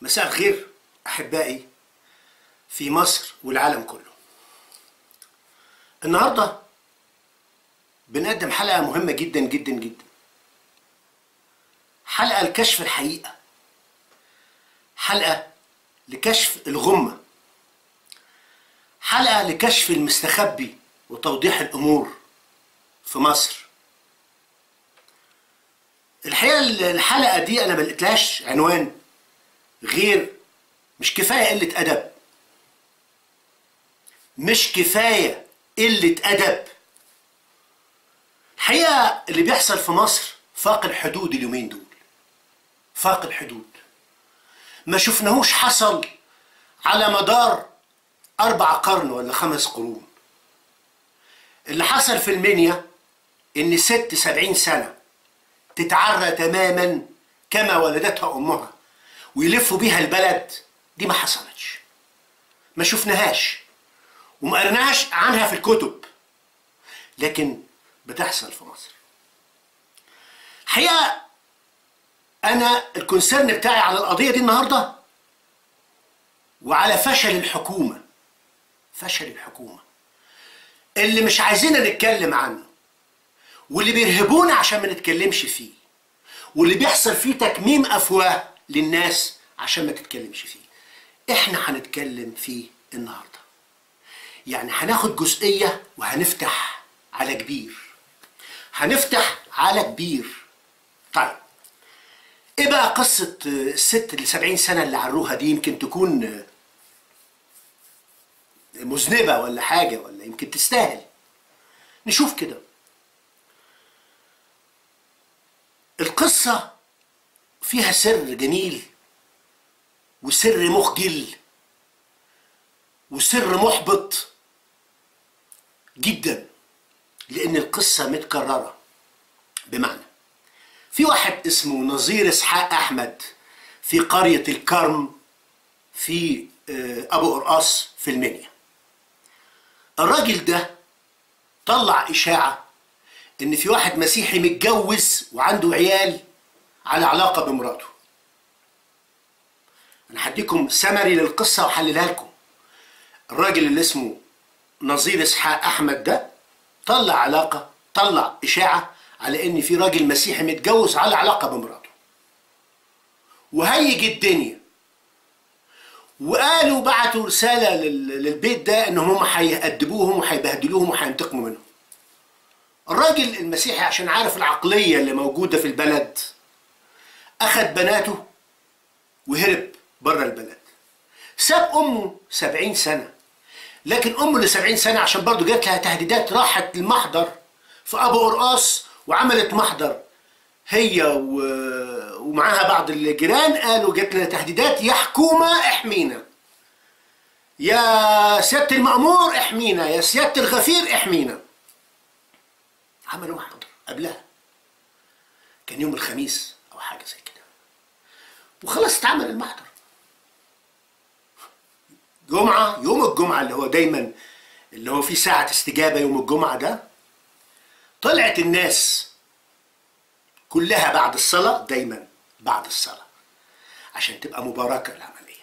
مساء الخير احبائي في مصر والعالم كله النهارده بنقدم حلقه مهمه جدا جدا جدا حلقه لكشف الحقيقه حلقه لكشف الغمه حلقه لكشف المستخبي وتوضيح الامور في مصر الحقيقه الحلقه دي انا ما لقيتلهاش عنوان غير مش كفايه قله ادب مش كفايه قله ادب الحقيقه اللي بيحصل في مصر فاق الحدود اليومين دول فاق الحدود ما شفناهوش حصل على مدار أربع قرن ولا خمس قرون اللي حصل في المنيا إن ست سبعين سنة تتعرى تماما كما ولدتها أمها ويلفوا بيها البلد دي ما حصلتش ما شفناهاش وما قرناش عنها في الكتب لكن بتحصل في مصر الحقيقة أنا الكونسيرن بتاعي على القضية دي النهاردة وعلى فشل الحكومة فشل الحكومة اللي مش عايزيننا نتكلم عنه واللي بيرهبونا عشان ما نتكلمش فيه واللي بيحصل فيه تكميم أفواه للناس عشان ما تتكلمش فيه احنا هنتكلم فيه النهارده يعني هناخد جزئية وهنفتح على كبير هنفتح على كبير طيب ايه بقى قصة الست اللي 70 سنة اللي عروها دي يمكن تكون مذنبة ولا حاجة ولا يمكن تستاهل نشوف كده القصة فيها سر جميل وسر مخجل وسر محبط جدا لان القصه متكرره بمعنى في واحد اسمه نظير اسحاق احمد في قريه الكرم في ابو قرقاص في المنيا الراجل ده طلع اشاعه ان في واحد مسيحي متجوز وعنده عيال على علاقه بمراته انا هديكم سمري للقصه وحللها لكم الراجل اللي اسمه نظير اسحاق احمد ده طلع علاقه طلع اشاعه على ان في راجل مسيحي متجوز على علاقه بمراته وهيج الدنيا وقالوا بعتوا رساله للبيت ده ان هم هيأدبوهم وهيبهدلوهم وهينتقموا منهم الراجل المسيحي عشان عارف العقليه اللي موجوده في البلد اخد بناته وهرب بره البلد ساب امه سبعين سنه لكن امه اللي 70 سنه عشان برضه جات لها تهديدات راحت المحضر في ابو قرقاص وعملت محضر هي و... ومعاها بعض الجيران قالوا جات لنا تهديدات يا حكومه احمينا يا سياده المامور احمينا يا سياده الغفير احمينا عملوا محضر قبلها كان يوم الخميس او حاجه زي كده وخلاص اتعمل المحضر جمعة يوم الجمعة اللي هو دايما اللي هو في ساعة استجابة يوم الجمعة ده طلعت الناس كلها بعد الصلاة دايما بعد الصلاة عشان تبقى مباركة العملية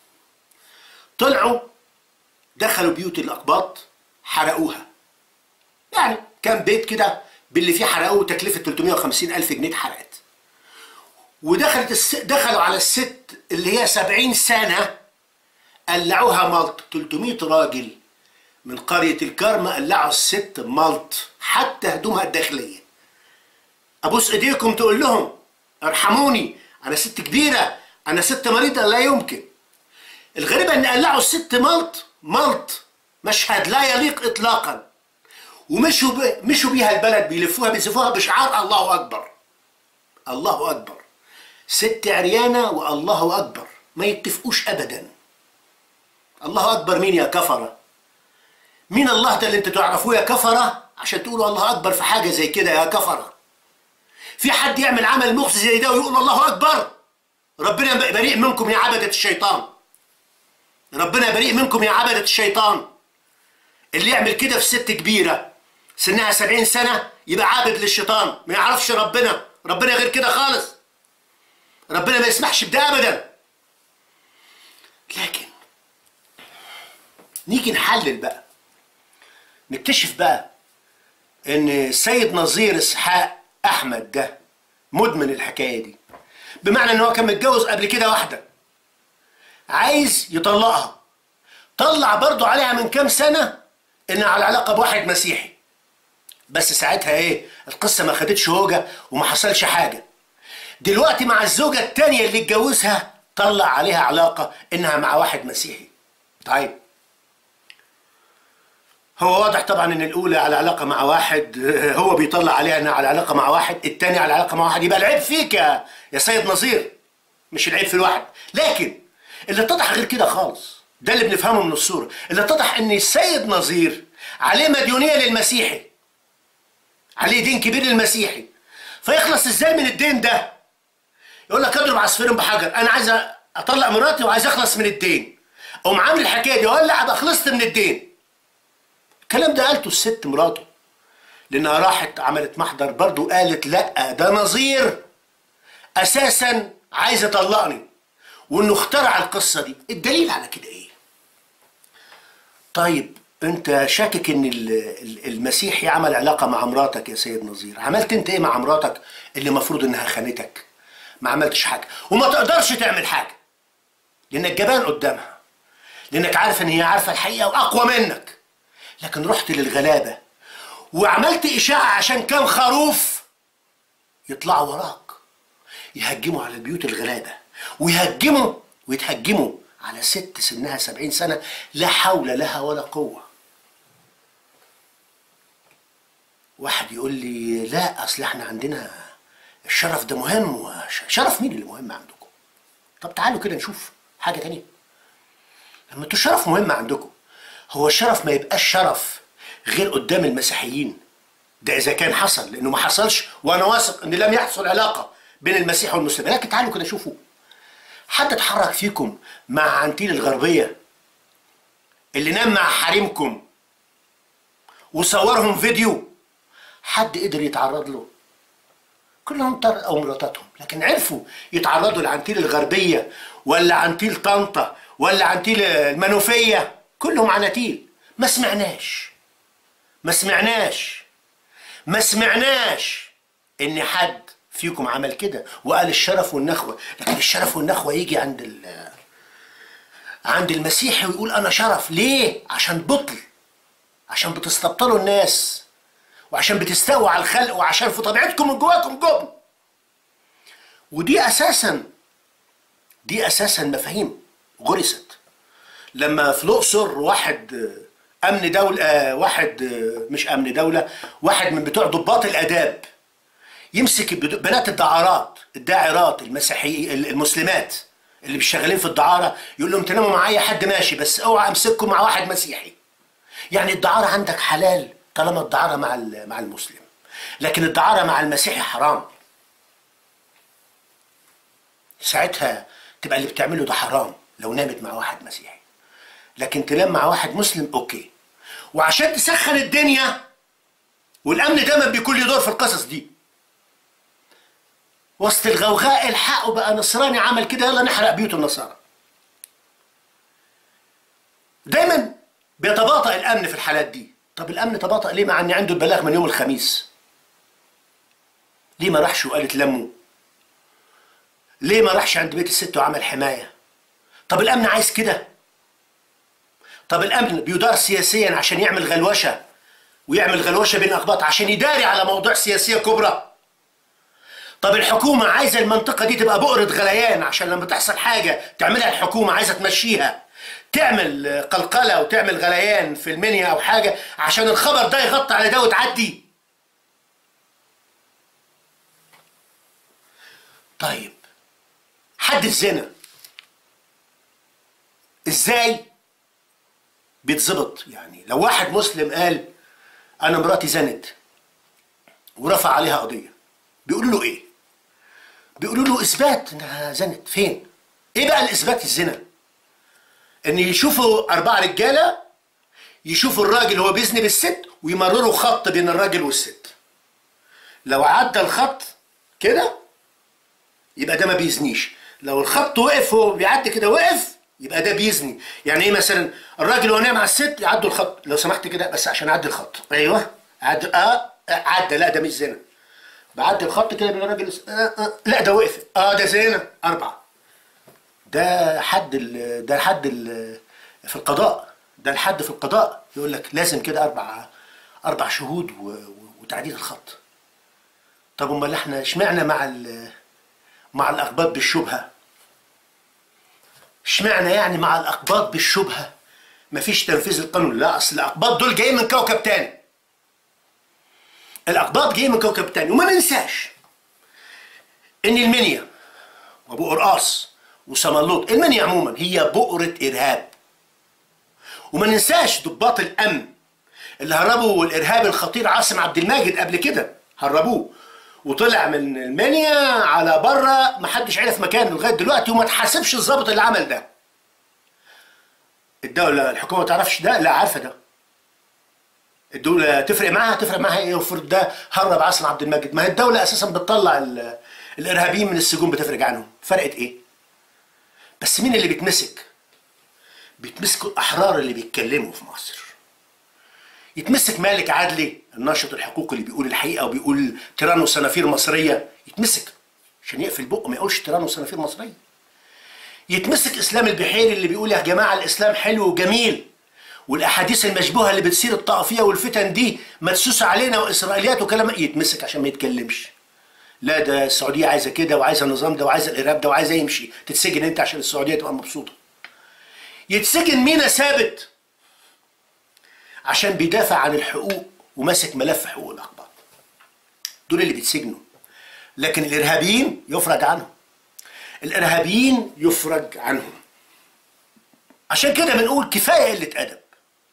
طلعوا دخلوا بيوت الأقباط حرقوها يعني كان بيت كده باللي فيه حرقوه تكلفة 350 ألف جنيه اتحرقت ودخلت الس... دخلوا على الست اللي هي 70 سنة قلعوها ملط 300 راجل من قرية الكرم قلعوا الست ملط حتى هدومها الداخلية أبوس إيديكم تقول لهم ارحموني أنا ست كبيرة أنا ست مريضة لا يمكن الغريبة إن قلعوا الست ملط ملط مشهد لا يليق إطلاقا ومشوا ب... مشوا بيها البلد بيلفوها بيزفوها بشعار الله أكبر الله أكبر ست عريانة والله أكبر ما يتفقوش أبداً الله اكبر مين يا كفره مين الله ده اللي انتوا تعرفوه يا كفره عشان تقولوا الله اكبر في حاجه زي كده يا كفره في حد يعمل عمل مخزي زي ده ويقول الله اكبر ربنا بريء منكم يا عبده الشيطان ربنا بريء منكم يا عبده الشيطان اللي يعمل كده في ست كبيره سنها سبعين سنه يبقى عابد للشيطان ما يعرفش ربنا ربنا غير كده خالص ربنا ما يسمحش بده ابدا نيجي نحلل بقى نكتشف بقى ان السيد نظير اسحاق احمد ده مدمن الحكايه دي بمعنى ان هو كان متجوز قبل كده واحده عايز يطلقها طلع برضو عليها من كام سنه انها على علاقه بواحد مسيحي بس ساعتها ايه القصه ما خدتش هوجه وما حصلش حاجه دلوقتي مع الزوجه التانيه اللي اتجوزها طلع عليها علاقه انها مع واحد مسيحي طيب هو واضح طبعا ان الاولى على علاقه مع واحد هو بيطلع عليها انها على علاقه مع واحد التاني على علاقه مع واحد يبقى العيب فيك يا يا سيد نظير مش العيب في الواحد لكن اللي اتضح غير كده خالص ده اللي بنفهمه من الصوره اللي اتضح ان السيد نظير عليه مديونيه للمسيحي عليه دين كبير للمسيحي فيخلص ازاي من الدين ده يقول لك اضرب عصفورين بحجر انا عايز اطلق مراتي وعايز اخلص من الدين اقوم عامل الحكايه دي ولا ابقى خلصت من الدين الكلام ده قالته الست مراته لانها راحت عملت محضر برضه قالت لا ده نظير اساسا عايز يطلقني وانه اخترع القصه دي الدليل على كده ايه طيب انت شاكك ان المسيحي عمل علاقه مع مراتك يا سيد نظير عملت انت ايه مع مراتك اللي المفروض انها خانتك ما عملتش حاجه وما تقدرش تعمل حاجه لانك جبان قدامها لانك عارف ان هي عارفه الحقيقه واقوى منك لكن رحت للغلابه وعملت اشاعه عشان كام خروف يطلعوا وراك يهجموا على بيوت الغلابه ويهجموا ويتهجموا على ست سنها سبعين سنة لا حول لها ولا قوة واحد يقول لي لا أصل احنا عندنا الشرف ده مهم شرف مين اللي مهم عندكم طب تعالوا كده نشوف حاجة تانية لما انتوا الشرف مهم عندكم هو الشرف ما يبقاش شرف غير قدام المسيحيين ده إذا كان حصل لأنه ما حصلش وأنا واثق إن لم يحصل علاقة بين المسيح والمسلم لكن تعالوا كده شوفوا حد اتحرك فيكم مع عنتيل الغربية اللي نام مع حريمكم وصورهم فيديو حد قدر يتعرض له كلهم طر او مراتاتهم لكن عرفوا يتعرضوا لعنتيل الغربية ولا عنتيل طنطا ولا عنتيل المنوفية كلهم عناتيل ما سمعناش ما سمعناش ما سمعناش ان حد فيكم عمل كده وقال الشرف والنخوة لكن الشرف والنخوة يجي عند ال عند المسيحي ويقول أنا شرف ليه؟ عشان بطل عشان بتستبطلوا الناس وعشان بتستووا على الخلق وعشان في طبيعتكم من جواكم جبن ودي أساسا دي أساسا مفاهيم غرست لما في الأقصر واحد أمن دولة واحد مش أمن دولة واحد من بتوع ضباط الآداب يمسك بنات الدعارات الداعرات المسيحي المسلمات اللي شغالين في الدعاره يقول لهم تناموا معايا حد ماشي بس اوعى امسككم مع واحد مسيحي يعني الدعاره عندك حلال طالما الدعاره مع مع المسلم لكن الدعاره مع المسيحي حرام ساعتها تبقى اللي بتعمله ده حرام لو نامت مع واحد مسيحي لكن تنام مع واحد مسلم اوكي وعشان تسخن الدنيا والامن دايما بيكون له دور في القصص دي وسط الغوغاء الحقوا بقى نصراني عمل كده يلا نحرق بيوت النصارى دايما بيتباطأ الامن في الحالات دي طب الامن تباطأ ليه مع ان عنده البلاغ من يوم الخميس ليه ما راحش وقال اتلموا ليه ما راحش عند بيت الست وعمل حمايه طب الامن عايز كده طب الامن بيدار سياسيا عشان يعمل غلوشه ويعمل غلوشه بين الاقباط عشان يداري على موضوع سياسيه كبرى طب الحكومة عايزة المنطقة دي تبقى بؤرة غليان عشان لما تحصل حاجة تعملها الحكومة عايزة تمشيها تعمل قلقلة وتعمل غليان في المنيا أو حاجة عشان الخبر ده يغطي على ده وتعدي طيب حد الزنا ازاي بيتظبط يعني لو واحد مسلم قال انا مراتي زنت ورفع عليها قضيه بيقولوا له ايه بيقولوا له اثبات انها زنت فين ايه بقى الاثبات الزنا ان يشوفوا اربعه رجاله يشوفوا الراجل هو بيزني بالست ويمرروا خط بين الراجل والست لو عدى الخط كده يبقى ده ما بيزنيش لو الخط وقف هو بيعدي كده وقف يبقى ده بيزني يعني ايه مثلا الراجل وهو نايم على الست يعدوا الخط لو سمحت كده بس عشان اعدي الخط ايوه عد اه عدى لا ده مش زنا بعدي الخط كده بين الراجل آه آه لا ده وقف اه ده زنا اربعه ده حد ال ده حد ال في القضاء ده الحد في القضاء يقول لك لازم كده اربع اربع شهود و- و- وتعديل الخط طب امال احنا اشمعنى مع ال- مع الاقباط بالشبهه اشمعنى يعني مع الاقباط بالشبهه مفيش تنفيذ القانون لا اصل الاقباط دول جايين من كوكب تاني الاقباط جايين من كوكب تاني وما ننساش ان المنيا وابو قرقاص وسملوط المنيا عموما هي بؤره ارهاب وما ننساش ضباط الامن اللي هربوا الارهابي الخطير عاصم عبد الماجد قبل كده هربوه وطلع من المنيا على بره محدش عرف مكانه لغايه دلوقتي وما تحاسبش الضابط اللي عمل ده الدولة الحكومة ما تعرفش ده لا عارفة ده الدولة تفرق معاها تفرق معاها ايه افرض ده هرب عاصم عبد المجيد ما هي الدولة اساسا بتطلع ال- الارهابيين من السجون بتفرق عنهم فرقت ايه بس مين اللي بيتمسك بيتمسكوا الاحرار اللي بيتكلموا في مصر يتمسك مالك عدلي الناشط الحقوقي اللي بيقول الحقيقه وبيقول تيران وصنافير مصريه يتمسك عشان يقفل بقه ما يقولش تيران وصنافير مصريه يتمسك اسلام البحيري اللي بيقول يا جماعه الاسلام حلو وجميل والاحاديث المشبوهه اللي بتصير الطائفيه والفتن دي مدسوسه علينا واسرائيليات وكلام يتمسك عشان ما يتكلمش لا ده السعوديه عايزه كده وعايزه النظام ده وعايزه الارهاب ده وعايزه يمشي تتسجن انت عشان السعوديه تبقى مبسوطه يتسجن مينا ثابت عشان بيدافع عن الحقوق وماسك ملف حقوق الاقباط دول اللي بيتسجنوا لكن الارهابيين يفرج عنهم الارهابيين يفرج عنهم عشان كده بنقول كفايه قله ادب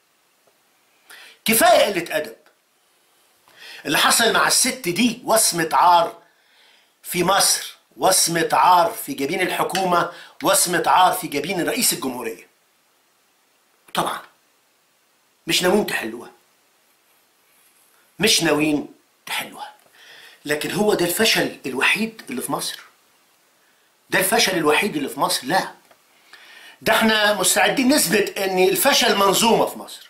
كفايه قله ادب اللي حصل مع الست دي وصمه عار في مصر وصمه عار في جبين الحكومه وصمه عار في جبين رئيس الجمهوريه طبعا مش ناويين تحلوها مش ناويين تحلوها لكن هو ده الفشل الوحيد اللي في مصر ده الفشل الوحيد اللي في مصر لا ده احنا مستعدين نثبت ان الفشل منظومه في مصر